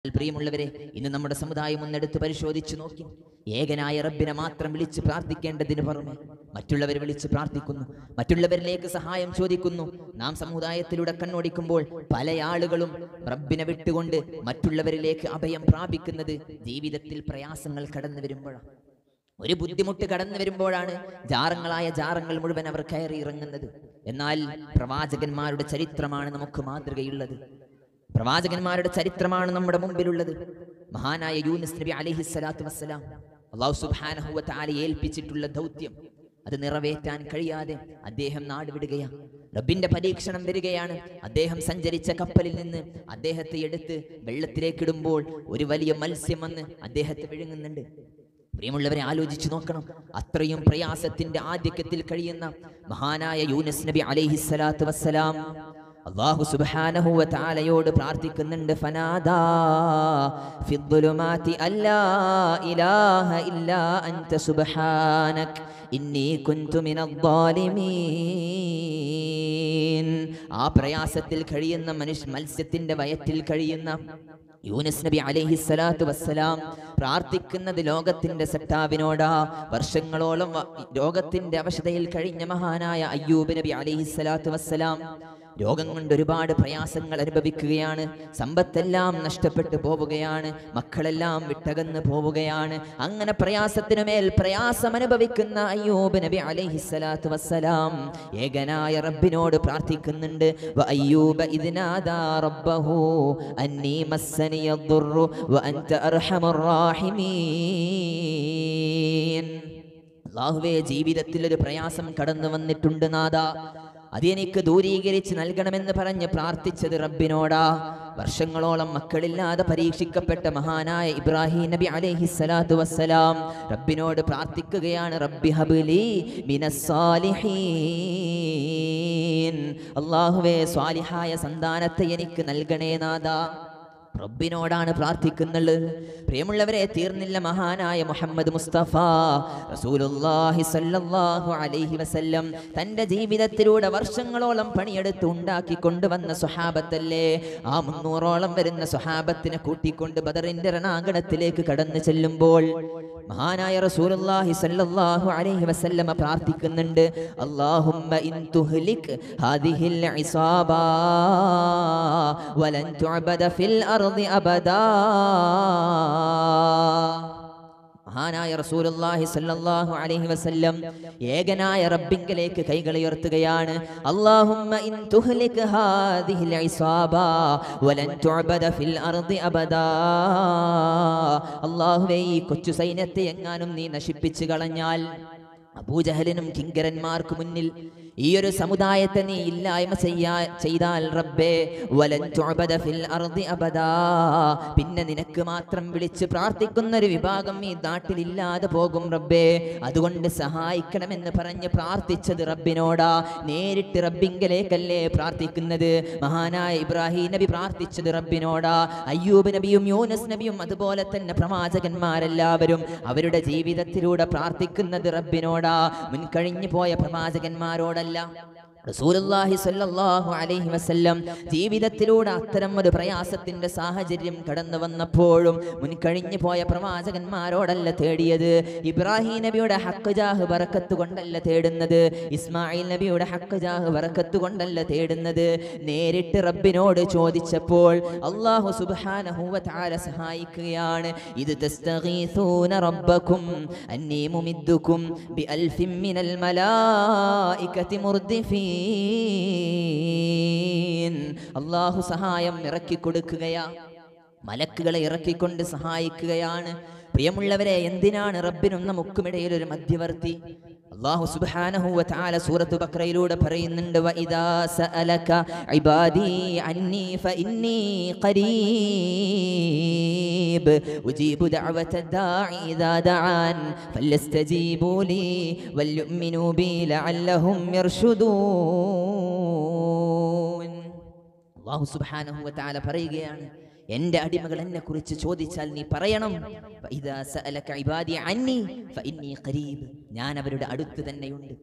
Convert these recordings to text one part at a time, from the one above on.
പ്രിയമുള്ളവരെ ഇന്ന് നമ്മുടെ സമുദായം ഒന്നെടുത്ത് പരിശോധിച്ചു നോക്കി ഏകനായ റബ്ബിനെ മാത്രം വിളിച്ച് പ്രാർത്ഥിക്കേണ്ടതിന് പുറമെ മറ്റുള്ളവരെ വിളിച്ച് പ്രാർത്ഥിക്കുന്നു മറ്റുള്ളവരിലേക്ക് സഹായം ചോദിക്കുന്നു നാം സമുദായത്തിലൂടെ കണ്ണോടിക്കുമ്പോൾ പല ആളുകളും റബ്ബിനെ വിട്ടുകൊണ്ട് മറ്റുള്ളവരിലേക്ക് അഭയം പ്രാപിക്കുന്നത് ജീവിതത്തിൽ പ്രയാസങ്ങൾ കടന്നു വരുമ്പോഴാണ് ഒരു ബുദ്ധിമുട്ട് കടന്നു വരുമ്പോഴാണ് ജാറങ്ങളായ ജാറങ്ങൾ മുഴുവൻ അവർ കയറി ഇറങ്ങുന്നത് എന്നാൽ പ്രവാചകന്മാരുടെ ചരിത്രമാണ് നമുക്ക് മാതൃകയുള്ളത് പ്രവാചകന്മാരുടെ ചരിത്രമാണ് നമ്മുടെ മുമ്പിലുള്ളത് മഹാനായ യൂനിസ് നബി അലൈഹി സ്വലാത്തു വസ്സലാം അള്ളാഹു സുബ്ഹാനഹു വ തആല ഏൽപ്പിച്ചിട്ടുള്ള ദൗത്യം അത് നിറവേറ്റാൻ കഴിയാതെ അദ്ദേഹം നാടുവിടുകയാണ് റബ്ബിന്റെ പരീക്ഷണം വരികയാണ് അദ്ദേഹം സഞ്ചരിച്ച കപ്പലിൽ നിന്ന് അദ്ദേഹത്തെ എടുത്ത് വെള്ളത്തിലേക്കിടുമ്പോൾ ഒരു വലിയ മത്സ്യം വന്ന് അദ്ദേഹത്തെ വിഴുങ്ങുന്നുണ്ട് പ്രിയമുള്ളവരെ ആലോചിച്ചു നോക്കണം അത്രയും പ്രയാസത്തിന്റെ ആധിക്യത്തിൽ കഴിയുന്ന മഹാനായ യൂനസ് നബി അലൈഹി സ്വലാത്തു വസ്സലാം അള്ളാഹു സുബ്ഹാനഹു വ തആലയോട് പ്രാർത്ഥിക്കുന്നുണ്ട് ഫനാദാ ഫിദ്ദുലുമാതി അല്ലാ ഇലാഹ ഇല്ലാ അൻത സുബ്ഹാനക ഇന്നി കുൻതു മിനൽ ളാലിമീൻ ആ പ്രയാസത്തിൽ കഴിയുന്ന മനുഷ്യ മത്സ്യത്തിന്റെ വയറ്റിൽ കഴിയുന്ന യൂനസ് നബി അലൈഹി സ്വലാത്തു വസ്സലാം പ്രാർത്ഥിക്കുന്നത് ലോകത്തിന്റെ സട്ടാവിനോടാ വർഷങ്ങളോളം വ- ലോകത്തിന്റെ അവശതയിൽ കഴിഞ്ഞ മഹാനായ അയ്യൂബ് നബി അലൈഹി സ്വലാത്തു വസ്സലാം രോഗം കൊണ്ട് ഒരുപാട് പ്രയാസങ്ങൾ അനുഭവിക്കുകയാണ് സമ്പത്തെല്ലാം നഷ്ടപ്പെട്ടു പോവുകയാണ് മക്കളെല്ലാം വിട്ടകന്ന് പോവുകയാണ് അങ്ങനെ പ്രയാസത്തിനു മേൽ പ്രയാസം അനുഭവിക്കുന്ന അയ്യൂബ് നബി അലൈഹി സ്വലാത്തു വസ്സലാം ഏകനായ റബ്ബിനോട് പ്രാർത്ഥിക്കുന്നുണ്ട് വ അയ്യൂബ ഇദ് നാദാ റബ്ബഹു അന്നീ മസ്സനിയ الضر وأنت أرحم الراحمين അള്ളാഹുവേ ജീവിതത്തിൽ ഒരു പ്രയാസം കടന്നു വന്നിട്ടുണ്ട് നാദ അതെനിക്ക് ദൂരീകരിച്ച് നൽകണമെന്ന് പറഞ്ഞ് പ്രാർത്ഥിച്ചത് റബ്ബിനോടാ വർഷങ്ങളോളം മക്കളില്ലാതെ പരീക്ഷിക്കപ്പെട്ട മഹാനായ ഇബ്രാഹിം നബി അലൈഹി സ്വലാത്തു വസ്സലാം റബ്ബിനോട് പ്രാർത്ഥിക്കുകയാണ് റബ്ബി ഹബ്ലി മിനസ്സാലിഹീൻ അള്ളാഹുവേ സ്വാലിഹായ സന്താനത്തെ എനിക്ക് നൽകണേ നാദാ റബ്ബിനോടാണ് പ്രാർത്ഥിക്കുന്നത് പ്രിയമുള്ളവരെ തീർന്നില്ല മഹാനായ മുഹമ്മദ് മുസ്തഫ റസൂലുള്ളാഹി സ്വല്ലല്ലാഹു അലൈഹി വസല്ലം തന്റെ ജീവിതത്തിലൂടെ വർഷങ്ങളോളം പണിയെടുത്ത് ഉണ്ടാക്കി കൊണ്ടുവന്ന സ്വഹാബത്തല്ലേ ആ മുന്നൂറോളം വരുന്ന സ്വഹാബത്തിനെ കൂട്ടിക്കൊണ്ട് ബദറിന്റെ രണാങ്കണത്തിലേക്ക് കടന്നു ചെല്ലുമ്പോൾ മഹാനായ റസൂലുള്ളാഹി സ്വല്ലല്ലാഹു അലൈഹി വസല്ലമ പ്രാർത്ഥിക്കുന്നുണ്ട് അല്ലാഹുമ്മ ഇൻ തുഹ്ലിക് ഹാദിഹിൽ ഇസാബാ വലൻ തുഅബദ ഫിൽ അർദി അബദാ മഹാനായ റസൂലുള്ളാഹി സ്വല്ലല്ലാഹു അലൈഹി വസല്ലം ഏകനായ റബ്ബിങ്കലേക്ക് കൈകൾ ഉയർത്തുകയാണ് അല്ലാഹുമ്മ ഇൻ തുഹ്ലിക് ഹാദിഹിൽ ഇസാബാ വലൻ തുഅബദ ഫിൽ അർദി അബദാ അല്ലാഹുവേ ഈ കൊച്ചു സൈന്യത്തെ എങ്ങാനും നീ നശിപ്പിച്ചു കളഞ്ഞാൽ അബൂജഹലിനും കിങ്കരന്മാർക്ക് മുന്നിൽ ഈ ഒരു സമുദായത്തെ നീ ഇല്ലായ്മ ചെയ്യാ ചെയ്താൽ റബ്ബേ വലൻ തുഅബദ ഫിൽ അർദി അബദാ പിന്നെ നിനക്ക് മാത്രം വിളിച്ച് പ്രാർത്ഥിക്കുന്ന ഒരു വിഭാഗം ഈ നാട്ടിൽ ഇല്ലാതെ പോകും റബ്ബേ അതുകൊണ്ട് സഹായിക്കണമെന്ന് പറഞ്ഞ് പ്രാർത്ഥിച്ചത് റബ്ബിനോടാ നേരിട്ട് റബ്ബിങ്കലേക്കല്ലേ പ്രാർത്ഥിക്കുന്നത് മഹാനായ ഇബ്രാഹിം നബി പ്രാർത്ഥിച്ചത് റബ്ബിനോടാ അയ്യൂബ് നബിയും യൂനസ് നബിയും അതുപോലെ തന്നെ പ്രവാചകന്മാരെല്ലാവരും അവരുടെ ജീവിതത്തിലൂടെ പ്രാർത്ഥിക്കുന്നത് റബ്ബിനോടാ മുൻകഴിഞ്ഞു പോയ പ്രവാചകന്മാരോടല്ല റസൂലുള്ളാഹി സ്വല്ലല്ലാഹു അലൈഹി വസല്ലം ജീവിതത്തിലൂടെ അത്തരം ഒരു പ്രയാസത്തിന്റെ സാഹചര്യം കടന്നു വന്നപ്പോഴും മുൻകഴിഞ്ഞു പോയ പ്രവാചകന്മാരോടല്ല തേടിയത് ഇബ്രാഹിം നബിയുടെ ഹക്ക് ജാഹ് ബറക്കത്ത് കൊണ്ടല്ല തേടുന്നത് ഇസ്മായിൽ നബിയുടെ ഹക്ക് ജാഹ് ബറക്കത്ത് കൊണ്ടല്ല തേടുന്നത് നേരിട്ട് റബ്ബിനോട് ചോദിച്ചപ്പോൾ അള്ളാഹു സുബ്ഹാനഹു വ തആല സഹായിക്കുകയാണ് ഇത് തസ്തഗീസൂന റബ്ബക്കും അന്നീ മുമിദ്ദുക്കും ബിഅൽഫിൻ മിനൽ മലായികതി മുർദിഫീൻ അള്ളാഹു സഹായം ഇറക്കി കൊടുക്കുകയാ മലക്കുകളെ ഇറക്കിക്കൊണ്ട് സഹായിക്കുകയാണ് പ്രിയമുള്ളവരെ എന്തിനാണ് റബ്ബിനും നമുക്കുമിടയിൽ ഒരു മധ്യവർത്തി അള്ളാഹു സുബ്ഹാനഹു വ തആല സൂറത്ത് ബക്രയിലൂടെ പറയുന്നുണ്ട് വഇദാ സഅലക ഇബാദി അന്നി ഫഇന്നി ഖരീബ് ഉജീബു ദഅവത ദാഇ ഇദാ ദഅൻ ഫലസ്തജീബു ലി വൽയുഅ്മിനൂ ബി ലഅല്ലഹും യർഷുദൂൻ അള്ളാഹു സുബ്ഹാനഹു വ തആല പറയുകയാണ് എന്റെ അടിമകൾ എന്നെ കുറിച്ച് ചോദിച്ചാൽ നീ പറയണം ഫഇദാ സഅലക ഇബാദി അന്നി ഫഇന്നി ഖരീബ് ഞാൻ അവരുടെ അടുത്ത് തന്നെയുണ്ട്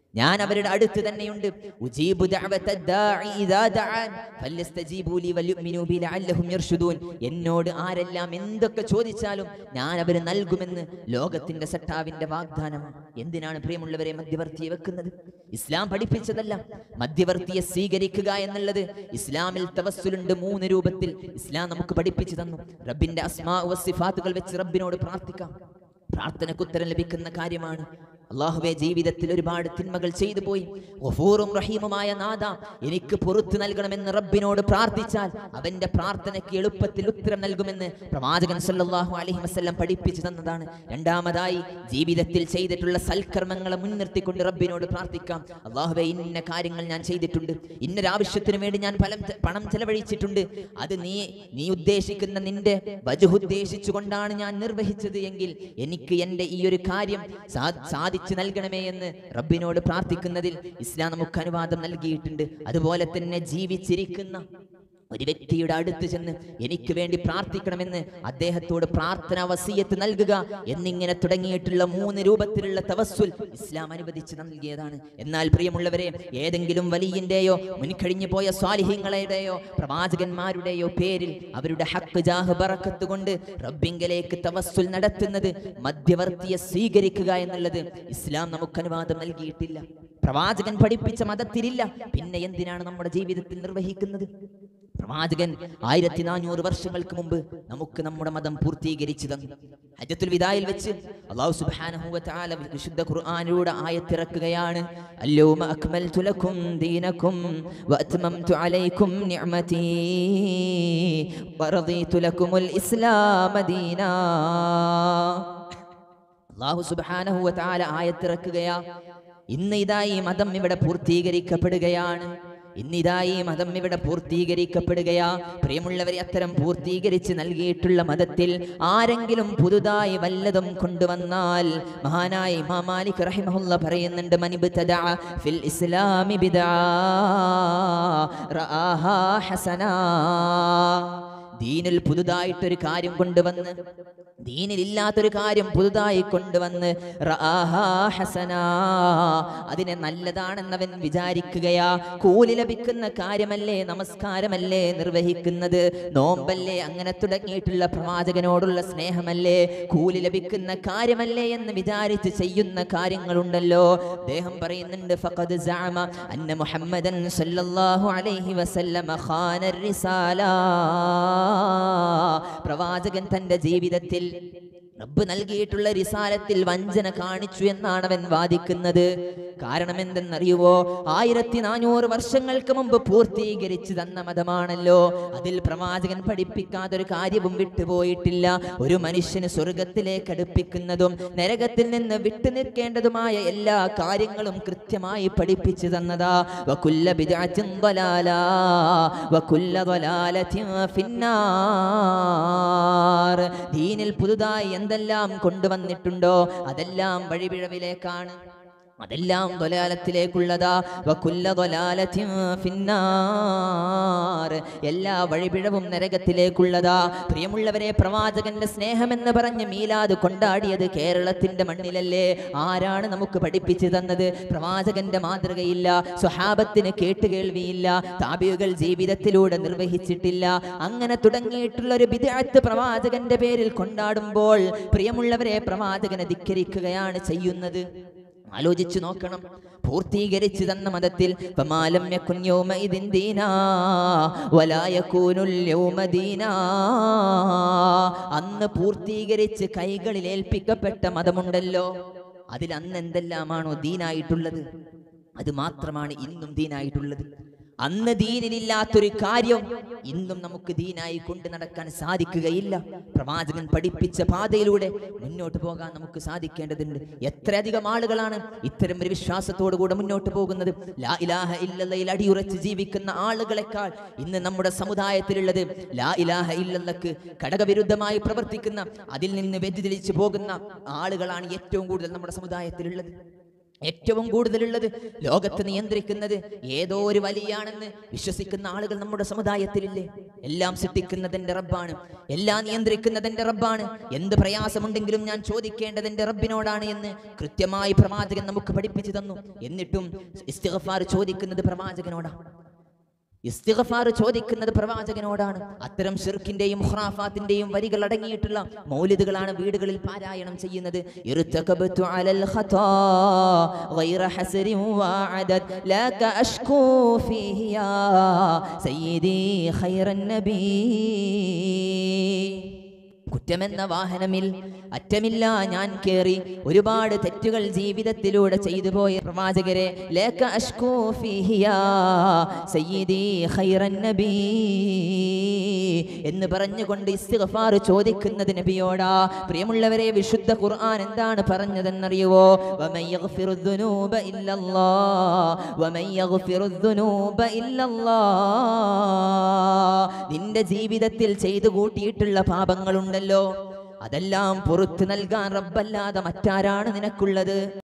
ഞാൻ അവരുടെ അടുത്ത് തന്നെയുണ്ട് ഉജീബു ദഅവത ദാഇ ഇദാ ദഅാൻ ഫല്യസ്തജീബു ലി വൽയുമിനു ബി ലഅല്ലഹും യർഷുദൂൻ എന്നോട് ആരെല്ലാം എന്തൊക്കെ ചോദിച്ചാലും ഞാൻ അവര് നൽകുമെന്ന് ലോകത്തിന്റെ സട്ടാവിന്റെ വാഗ്ദാനമാണ് എന്തിനാണ് പ്രിയമുള്ളവരെ മധ്യവർത്തിയെ വെക്കുന്നത് ഇസ്ലാം പഠിപ്പിച്ചതല്ല മധ്യവർത്തിയെ സ്വീകരിക്കുക എന്നുള്ളത് ഇസ്ലാമിൽ തവസ്സുലുണ്ട് മൂന്ന് രൂപത്തിൽ ഇസ്ലാം നമുക്ക് പഠിപ്പിച്ചു തന്നു റബ്ബിന്റെ അസ്മാ സിഫാത്തുകൾ വെച്ച് റബ്ബിനോട് പ്രാർത്ഥിക്കാം പ്രാർത്ഥനയ്ക്ക് ഉത്തരം ലഭിക്കുന്ന കാര്യമാണ് അള്ളാഹുവെ ജീവിതത്തിൽ ഒരുപാട് തിന്മകൾ ചെയ്തു പോയി ഗഫൂറും റഹീമുമായ നാഥ എനിക്ക് പുറത്തു നൽകണമെന്ന് റബ്ബിനോട് പ്രാർത്ഥിച്ചാൽ അവന്റെ പ്രാർത്ഥനയ്ക്ക് എളുപ്പത്തിൽ ഉത്തരം നൽകുമെന്ന് പ്രവാചകൻ സല്ലല്ലാഹു അലൈഹി വസല്ലം പഠിപ്പിച്ചു തന്നതാണ് രണ്ടാമതായി ജീവിതത്തിൽ ചെയ്തിട്ടുള്ള സൽക്കർമ്മങ്ങളെ മുൻനിർത്തിക്കൊണ്ട് റബ്ബിനോട് പ്രാർത്ഥിക്കാം അള്ളാഹുവെ ഇന്ന കാര്യങ്ങൾ ഞാൻ ചെയ്തിട്ടുണ്ട് ഇന്നൊരാവശ്യത്തിന് വേണ്ടി ഞാൻ ഫലം പണം ചെലവഴിച്ചിട്ടുണ്ട് അത് നീ നീ ഉദ്ദേശിക്കുന്ന നിന്റെ വജുദ്ദേശിച്ചുകൊണ്ടാണ് ഞാൻ നിർവഹിച്ചത് എങ്കിൽ എനിക്ക് എൻ്റെ ഈ ഒരു കാര്യം സാ- സാധിച്ചു നൽകണമേ എന്ന് റബ്ബിനോട് പ്രാർത്ഥിക്കുന്നതിൽ ഇസ്ലാം നമുക്ക് അനുവാദം നൽകിയിട്ടുണ്ട് അതുപോലെ തന്നെ ജീവിച്ചിരിക്കുന്ന ഒരു വ്യക്തിയുടെ അടുത്ത് ചെന്ന് എനിക്ക് വേണ്ടി പ്രാർത്ഥിക്കണമെന്ന് അദ്ദേഹത്തോട് പ്രാർത്ഥന വസീയത്ത് നൽകുക എന്നിങ്ങനെ തുടങ്ങിയിട്ടുള്ള മൂന്ന് രൂപത്തിലുള്ള തവസ്സുൽ ഇസ്ലാം അനുവദിച്ച് നൽകിയതാണ് എന്നാൽ പ്രിയമുള്ളവരെ ഏതെങ്കിലും വലിയന്റെയോ മുൻകഴിഞ്ഞു പോയ സ്വാലിഹ്യങ്ങളുടെയോ പ്രവാചകന്മാരുടെയോ പേരിൽ അവരുടെ ഹക്ക് ജാഹ് ബറക്കത്ത് കൊണ്ട് റബ്ബിങ്കലേക്ക് തവസ്സുൽ നടത്തുന്നത് മധ്യവർത്തിയെ സ്വീകരിക്കുക എന്നുള്ളത് ഇസ്ലാം നമുക്ക് അനുവാദം നൽകിയിട്ടില്ല പ്രവാചകൻ പഠിപ്പിച്ച മതത്തിലില്ല പിന്നെ എന്തിനാണ് നമ്മുടെ ജീവിതത്തിൽ നിർവഹിക്കുന്നത് പ്രവാചകൻ ആയിരത്തി നാനൂറ് വർഷങ്ങൾക്ക് മുമ്പ് നമുക്ക് നമ്മുടെ മതം പൂർത്തീകരിച്ചു തന്നു ഹജ്ജത്തുൽ വിദായിൽ വെച്ച് അല്ലാഹു സുബ്ഹാനഹു വ തആല വിശുദ്ധ ഖുർആനിലൂടെ ആയത്തിറക്കുകയാണ് അല്ലൗമ അക്മൽതു ലക്കും ദീനക്കും വഅത്മംതു അലൈക്കും നിഅമതി വറദീതു ലക്കുമുൽ ഇസ്ലാമ ദീനാ അള്ളാഹു സുബ്ഹാനഹു വ തആല ആയത്തിറക്കുകയാ ഇന്ന് ഇതാ ഈ മതം ഇവിടെ പൂർത്തീകരിക്കപ്പെടുകയാണ് ഇന്നിതാ ഈ മതം ഇവിടെ പൂർത്തീകരിക്കപ്പെടുകയാ പ്രിയമുള്ളവരെ അത്തരം പൂർത്തീകരിച്ച് നൽകിയിട്ടുള്ള മതത്തിൽ ആരെങ്കിലും പുതുതായി വല്ലതും കൊണ്ടുവന്നാൽ മഹാനായ ഇമാം മാലിക് റഹിമഹുല്ല പറയുന്നുണ്ട് മനിബ്തദഅ ഫിൽ ഇസ്ലാമി ബിദ്ആ റആഹാ ഹസനാ ദീനിൽ പുതുതായിട്ടൊരു കാര്യം കൊണ്ടുവന്ന് ദീനിലില്ലാത്തൊരു കാര്യം പുതുതായി കൊണ്ടുവന്ന് റആഹാ ഹസനാ അതിനെ നല്ലതാണെന്നവൻ വിചാരിക്കുകയാ കൂലി ലഭിക്കുന്ന കാര്യമല്ലേ നമസ്കാരമല്ലേ നിർവഹിക്കുന്നത് നോമ്പല്ലേ അങ്ങനെ തുടങ്ങിയിട്ടുള്ള പ്രവാചകനോടുള്ള സ്നേഹമല്ലേ കൂലി ലഭിക്കുന്ന കാര്യമല്ലേ എന്ന് വിചാരിച്ച് ചെയ്യുന്ന കാര്യങ്ങളുണ്ടല്ലോ അദ്ദേഹം പറയുന്നുണ്ട് ഫഖദ് സഅമ അന്ന മുഹമ്മദൻ സല്ലല്ലാഹു അലൈഹി വസല്ലമ ഖാന റിസാല പ്രവാചകൻ തന്റെ ജീവിതത്തിൽ റബ്ബ് നൽകിയിട്ടുള്ള റിസാലത്തിൽ വഞ്ചന കാണിച്ചു എന്നാണ് അവൻ വാദിക്കുന്നത് കാരണം എന്തെന്നറിയുവോ ആയിരത്തി നാനൂറ് വർഷങ്ങൾക്ക് മുമ്പ് പൂർത്തീകരിച്ചു തന്ന മതമാണല്ലോ അതിൽ പ്രവാചകൻ പഠിപ്പിക്കാതെ ഒരു കാര്യവും വിട്ടുപോയിട്ടില്ല ഒരു മനുഷ്യന് സ്വർഗത്തിലേക്ക് അടുപ്പിക്കുന്നതും നരകത്തിൽ നിന്ന് വിട്ടു നിൽക്കേണ്ടതുമായ എല്ലാ കാര്യങ്ങളും കൃത്യമായി പഠിപ്പിച്ചു തന്നതാ വകുല്ല ബിദ്അത്തിൻ ضلالا വകുല്ല ضلالة في النار ദീനിൽ പുതുതായി എന്തെല്ലാം കൊണ്ടുവന്നിട്ടുണ്ടോ അതെല്ലാം വഴിപിഴവിലേക്കാണ് അതെല്ലാം തൊലാലത്തിലേക്കുള്ളതാ വകുല്ല തൊലാലത്തിൻ ഫിന്നാർ എല്ലാ വഴിപിഴവും നരകത്തിലേക്കുള്ളതാ പ്രിയമുള്ളവരെ പ്രവാചകന്റെ സ്നേഹമെന്ന് പറഞ്ഞ് മീലാദ് കൊണ്ടാടിയത് കേരളത്തിന്റെ മണ്ണിലല്ലേ ആരാണ് നമുക്ക് പഠിപ്പിച്ചു തന്നത് പ്രവാചകന്റെ മാതൃകയില്ല സ്വഹാബത്തിന് കേട്ടുകേൾവിയില്ല താപികൾ ജീവിതത്തിലൂടെ നിർവഹിച്ചിട്ടില്ല അങ്ങനെ തുടങ്ങിയിട്ടുള്ള ഒരു വിദഗ്ധ പ്രവാചകന്റെ പേരിൽ കൊണ്ടാടുമ്പോൾ പ്രിയമുള്ളവരെ പ്രവാചകനെ ധിക്കരിക്കുകയാണ് ചെയ്യുന്നത് ആലോചിച്ചു നോക്കണം പൂർത്തീകരിച്ചു തന്ന മതത്തിൽ ഫമാലം യകുൻ യൗമഇദിൻ ദീനാ വലാ യകൂനുൽ യൗമ ദീനാ അന്ന് പൂർത്തീകരിച്ച് കൈകളിൽ ഏൽപ്പിക്കപ്പെട്ട മതമുണ്ടല്ലോ അതിൽ അന്ന് എന്തെല്ലാമാണോ ദീനായിട്ടുള്ളത് അത് മാത്രമാണ് ഇന്നും ദീനായിട്ടുള്ളത് അന്ന് ദീനിലില്ലാത്തൊരു കാര്യം ഇന്നും നമുക്ക് ദീനായി കൊണ്ട് നടക്കാൻ സാധിക്കുകയില്ല പ്രവാചകൻ പഠിപ്പിച്ച പാതയിലൂടെ മുന്നോട്ട് പോകാൻ നമുക്ക് സാധിക്കേണ്ടതുണ്ട് എത്രയധികം ആളുകളാണ് ഇത്തരം ഒരു വിശ്വാസത്തോടു കൂടെ മുന്നോട്ട് പോകുന്നത് ലാ ഇലാഹ ഇല്ലല്ലയിൽ അടിയുറച്ച് ജീവിക്കുന്ന ആളുകളെക്കാൾ ഇന്ന് നമ്മുടെ സമുദായത്തിലുള്ളത് ലാ ഇലാഹ ഇല്ലല്ലക്ക് ഘടകവിരുദ്ധമായി പ്രവർത്തിക്കുന്ന അതിൽ നിന്ന് വ്യതിചലിച്ചു പോകുന്ന ആളുകളാണ് ഏറ്റവും കൂടുതൽ നമ്മുടെ സമുദായത്തിലുള്ളത് ഏറ്റവും കൂടുതലുള്ളത് ലോകത്ത് നിയന്ത്രിക്കുന്നത് ഏതോ ഒരു വലിയാണെന്ന് വിശ്വസിക്കുന്ന ആളുകൾ നമ്മുടെ സമുദായത്തിലില്ലേ എല്ലാം സൃഷ്ടിക്കുന്നതിന്റെ റബ്ബാണ് എല്ലാം നിയന്ത്രിക്കുന്നതിന്റെ റബ്ബാണ് എന്ത് പ്രയാസമുണ്ടെങ്കിലും ഞാൻ ചോദിക്കേണ്ടതിന്റെ റബ്ബിനോടാണ് എന്ന് കൃത്യമായി പ്രവാചകൻ നമുക്ക് പഠിപ്പിച്ചു തന്നു എന്നിട്ടും ഇസ്തിഗ്ഫാർ ചോദിക്കുന്നത് പ്രവാചകനോടാണ് ഇസ്തിഗ്ഫാർ ചോദിക്കുന്നത് പ്രവാചകനോടാണ് അത്തരം ഷിർക്കിന്റെയും ഖുറാഫാത്തിന്റെയും വരികൾ അടങ്ങിയിട്ടുള്ള മൗലിദുകളാണ് വീടുകളിൽ പാരായണം ചെയ്യുന്നത് ഇർതകബതു അലൽ ഖതാ ഗൈറ ഹസരിൻ വഅദദ് ലാക അഷ്കൂ ഫീഹി യാ സയ്യിദി ഖൈറൻ നബീ കുറ്റമെന്ന വാഹനമിൽ അറ്റമില്ല ഞാൻ കേറി ഒരുപാട് തെറ്റുകൾ ജീവിതത്തിലൂടെ ചെയ്തു പോയ പ്രവാചകരെ ലേക്ക അഷ്കൂ ഫീഹിയാ സയ്യിദി ഖൈറൻ നബീ എന്ന് പറഞ്ഞുകൊണ്ട് ഇസ്തിഗ്ഫാർ ചോദിക്കുന്നത് നബിയോടാ പ്രിയമുള്ളവരെ വിശുദ്ധ ഖുർആൻ എന്താണ് പറഞ്ഞതെന്നറിയുവോ വമൻ യഗ്ഫിറു ദുനൂബ ഇല്ലല്ലാഹ് വമൻ യഗ്ഫിറു ദുനൂബ ഇല്ലല്ലാഹ് നിന്റെ ജീവിതത്തിൽ ചെയ്തു കൂട്ടിയിട്ടുള്ള പാപങ്ങളുണ്ടല്ലോ അതെല്ലാം പുറത്തു നൽകാൻ റബ്ബല്ലാതെ മറ്റാരാണ് നിനക്കുള്ളത്